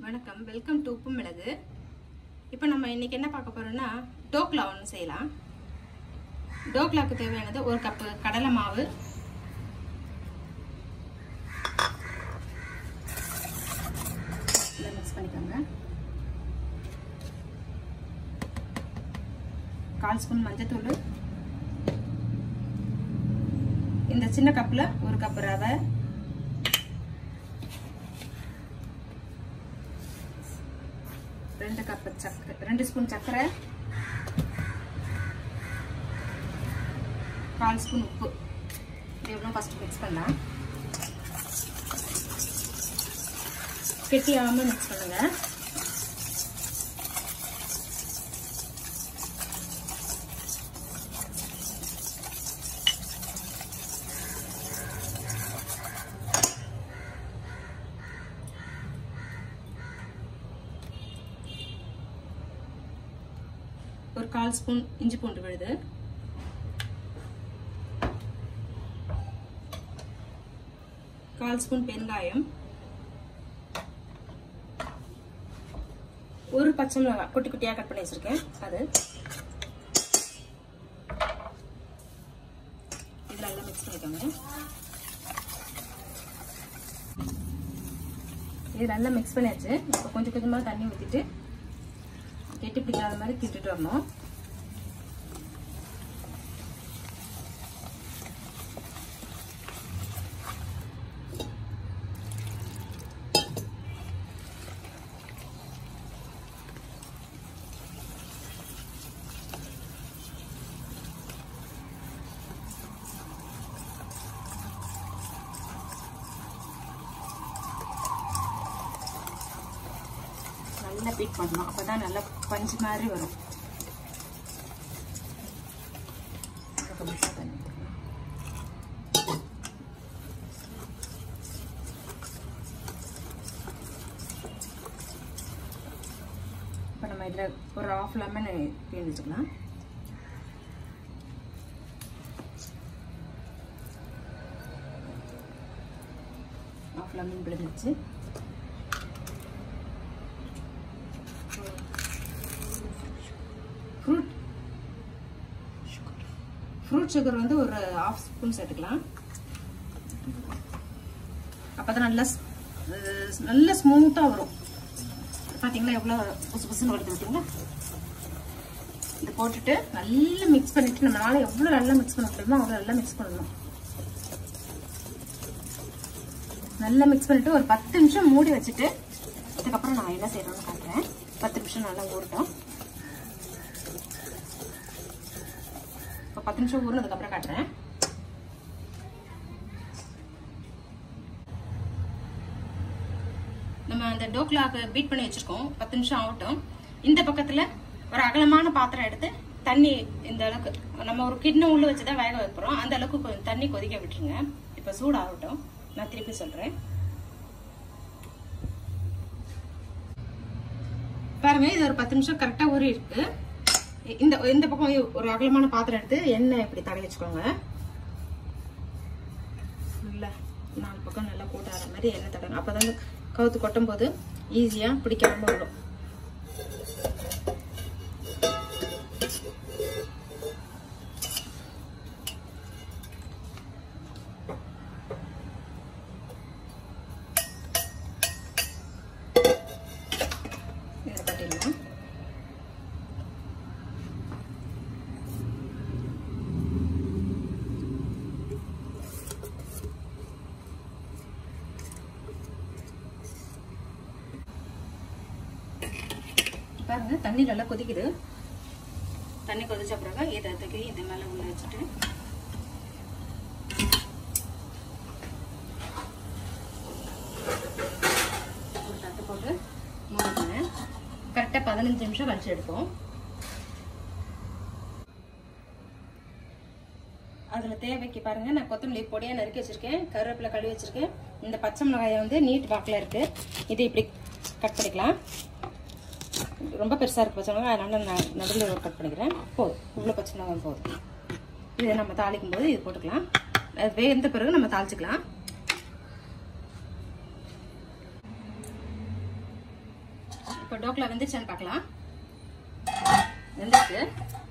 வணக்கம் welcome to உப்பு மிளகு இப்போ நம்ம இன்னைக்கு என்ன பார்க்க போறோம்னா டோக்லா ஒன்று செய்யலாம் டோக்லாக்கு தேவையானது ஒரு கப்பு கடலை மாவு மிக்ஸ் பண்ணிக்கோங்க கால் ஸ்பூன் மஞ்சத்தூள் இந்த சின்ன கப்பில் ஒரு கப் ரவை ரெண்டு கப் சக்கரை ரெண்டு ஸ்பூன் சர்க்கரை கால் ஸ்பூன் உப்பு இது எவ்வளோ ஃபஸ்ட்டு மிக்ஸ் பண்ணலாம் கெட்டியாகாமல் மிக்ஸ் பண்ணுங்க ஒரு கால் ஸ்பூன் இஞ்சி பூண்டு விழுது கால் ஸ்பூன் பெருங்காயம் ஒரு பச்சை மிளகாய் குட்டி குட்டியாக கட் பண்ணி வச்சிருக்கேன் அது இதில் நல்லா மிக்ஸ் பண்ணிக்கோங்க இது நல்லா மிக்ஸ் பண்ணியாச்சு இப்போ கொஞ்சம் கொஞ்சமாக தண்ணி ஊற்றிட்டு கெட்டி பிடிக்காத மாதிரி கிட்டுட்டு வரணும் நல்லா பீட் பண்ணணும் அப்பதான் நல்லா பஞ்சு மாதிரி வரும் இப்போ நம்ம இதில் ஒரு ஆஃப் லெமன் பிழிஞ்சு வச்சுக்கலாம் ஆஃப் லெமன் பிழிஞ்சிச்சு ஃப்ரூட் ஃப்ரூட் சுகர் வந்து ஒரு ஹாஃப் ஸ்பூன் சேர்த்துக்கலாம் அப்பதான் நல்லா நல்ல ஸ்மூத்தாக வரும் பார்த்தீங்களா எவ்வளோ புசு புசுன்னு வருது பார்த்தீங்களா இது போட்டுட்டு நல்லா மிக்ஸ் பண்ணிட்டு நம்மளால எவ்வளோ நல்லா மிக்ஸ் பண்ண முடியுமோ அவ்வளோ நல்லா மிக்ஸ் பண்ணணும் நல்லா மிக்ஸ் பண்ணிட்டு ஒரு பத்து நிமிஷம் மூடி வச்சுட்டு அதுக்கப்புறம் நான் என்ன செய்யறோம்னு காட்டுறேன் பத்து நிமிஷம் நல்லா ஊறட்டும் இப்போ பத்து நிமிஷம் ஊறினதுக்கப்புறம் காட்டுறேன் நம்ம அந்த டோக்லாக்கு பீட் பண்ணி வச்சிருக்கோம் பத்து நிமிஷம் ஆகட்டும் இந்த பக்கத்தில் ஒரு அகலமான பாத்திரம் எடுத்து தண்ணி இந்த அளவுக்கு நம்ம ஒரு கிண்ணம் உள்ள வச்சு தான் வேக வைக்கிறோம் அந்த அளவுக்கு கொஞ்சம் தண்ணி கொதிக்க விட்டுருங்க இப்போ சூடாகட்டும் நான் திருப்பி சொல்கிறேன் பாருங்க இது ஒரு பத்து நிமிஷம் கரெக்டாக ஊறி இருக்கு இந்த இந்த பக்கம் ஒரு அகலமான பாத்திரம் எடுத்து எண்ணெய் இப்படி தடவி வச்சுக்கோங்க நல்லா நாலு பக்கம் நல்லா போட்டு ஆகிற மாதிரி எண்ணெய் தடவை அப்போதான் கவுத்து கொட்டும் போது ஈஸியாக பிடிக்காம வரும் இதை கட்டிடலாம் பாருங்க தண்ணி நல்லா கொதிக்குது தண்ணி கொதிச்ச பிறகு இதை தூக்கி இது மேலே உள்ள வச்சுட்டு ஒரு தட்டு போட்டு மூடிக்கிறேன் கரெக்டாக பதினஞ்சு நிமிஷம் கழிச்சு எடுப்போம் அதில் தேவைக்கு பாருங்க நான் கொத்தமல்லி பொடியாக நறுக்கி வச்சிருக்கேன் கருவேப்பிலை கழுவி வச்சிருக்கேன் இந்த பச்சை மிளகாயை வந்து நீட் வாக்கில் இருக்கு இது இப்படி கட் பண்ணிக்கலாம் ரொம்ப பெருசாக இருக்கு பச்சை மிளகாய் அதனால நான் நடுவில் ஒரு கட் பண்ணிக்கிறேன் போதும் இவ்வளோ பச்சை மிளகாய் போதும் இதை நம்ம தாளிக்கும் போது இது போட்டுக்கலாம் அது வேந்த பிறகு நம்ம தாளிச்சுக்கலாம் இப்போ டோக்லா வெந்துச்சான்னு பார்க்கலாம் வெந்துச்சு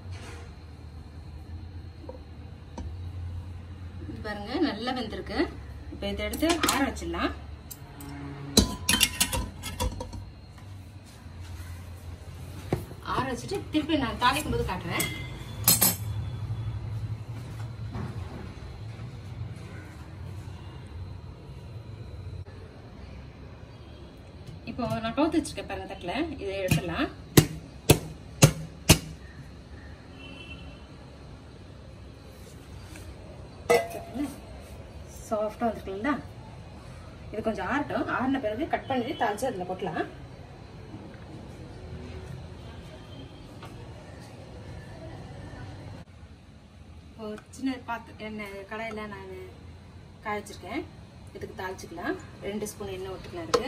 இது பாருங்க நல்லா வெந்திருக்கு இப்போ இதை எடுத்து ஆற வச்சிடலாம் ஆற வச்சுட்டு திருப்பி நான் தாளிக்கும் போது காட்டுறேன் இப்போ நான் கவுத்து வச்சிருக்கேன் பாருங்க தட்டுல இதை எடுத்துடலாம் சாஃப்டா வந்துருக்குல்ல இது கொஞ்சம் ஆறட்டும் ஆறின பிறகு கட் பண்ணிட்டு தாளிச்சு அதில் போட்டலாம் ஒரு சின்ன பாத்து எண்ணெய் கடாயில் நான் காய வச்சிருக்கேன் இதுக்கு தாளிச்சுக்கலாம் ரெண்டு ஸ்பூன் எண்ணெய் விட்டுக்கலாம் இருக்கு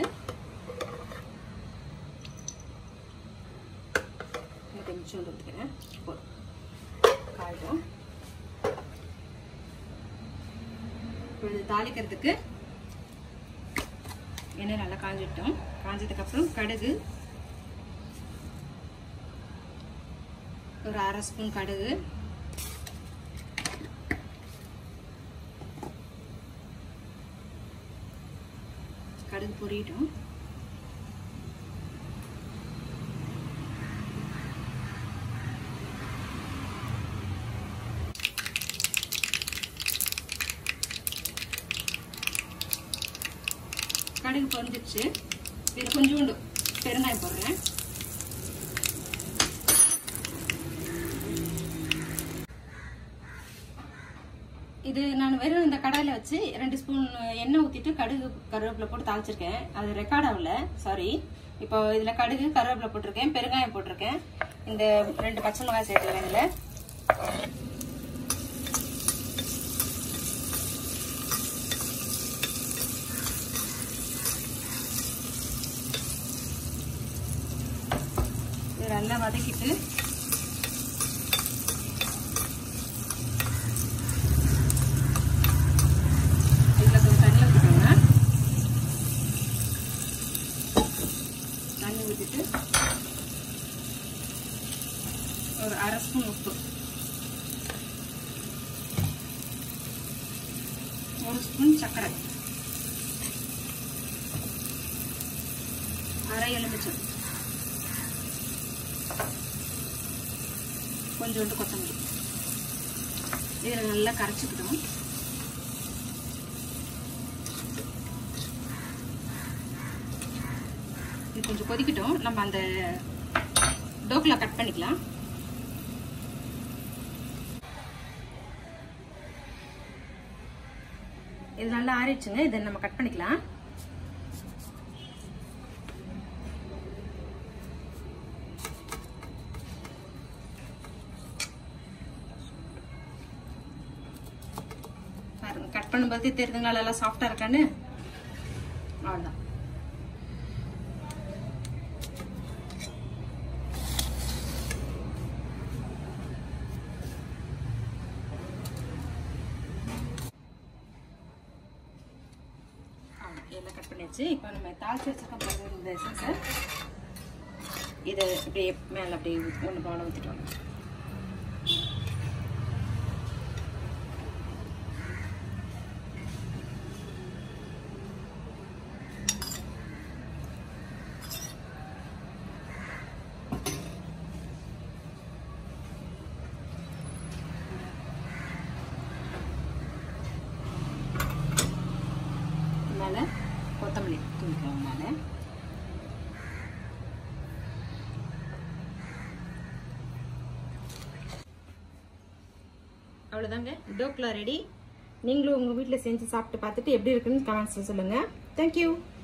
இன்னும் கொஞ்சம் ஊற்றிக்கிறேன் போதும் காயிடும் இப்போ இது தாளிக்கிறதுக்கு எண்ணெய் நல்லா காஞ்சிட்டோம் காஞ்சதுக்கப்புறம் கடுகு ஒரு அரை ஸ்பூன் கடுகு கடுகு பொரியட்டும் கடுகு பொரிஞ்சிடுச்சு இதில் கொஞ்சோண்டு பெருங்காயம் போடுறேன் இது நான் வெறும் இந்த கடாயில வச்சு ரெண்டு ஸ்பூன் எண்ணெய் ஊத்திட்டு கடுகு கருவேப்பிலை போட்டு தாளிச்சிருக்கேன் அது ரெக்கார்ட் ஆகல சாரி இப்போ இதுல கடுகு கருவேப்பிலை போட்டிருக்கேன் பெருங்காயம் போட்டிருக்கேன் இந்த ரெண்டு பச்சை மிளகாய் சேர்த்துக்கிறேன் இதுல இது நல்லா வதக்கிட்டு இதுல கொஞ்சம் தண்ணி ஊற்றிக்கோங்க தண்ணி ஊற்றிட்டு ஒரு அரை ஸ்பூன் உப்பு ஒரு ஸ்பூன் சர்க்கரை அரை எலுமிச்சம் கொஞ்சோண்டு கொத்தமல்லி இதில் நல்லா கரைச்சிக்கிட்டோம் இது கொஞ்சம் கொதிக்கட்டும் நம்ம அந்த டோக்கில் கட் பண்ணிக்கலாம் இது நல்லா ஆறிடுச்சுங்க இதை நம்ம கட் பண்ணிக்கலாம் பாருங்க கட் பண்ணும்போது தெரியுதுங்களா நல்லா சாஃப்டா இருக்கான்னு அவ்வளோதான் எல்லாம் கட் பண்ணியாச்சு இப்போ நம்ம தாளிச்சு வச்சிருக்க பாருங்க இந்த எசன்ஸை இதை இப்படியே மேலே அப்படியே ஒன்று போல ஊற்றிட்டு வாங்க மேலே கொத்தமல்லி தூக்கிக்கலாம் மேலே அவ்வளோதாங்க டோக்லா ரெடி நீங்களும் உங்கள் வீட்டில் செஞ்சு சாப்பிட்டு பார்த்துட்டு எப்படி இருக்குன்னு கமெண்ட்ஸில் சொல்லுங்கள் தேங்க்யூ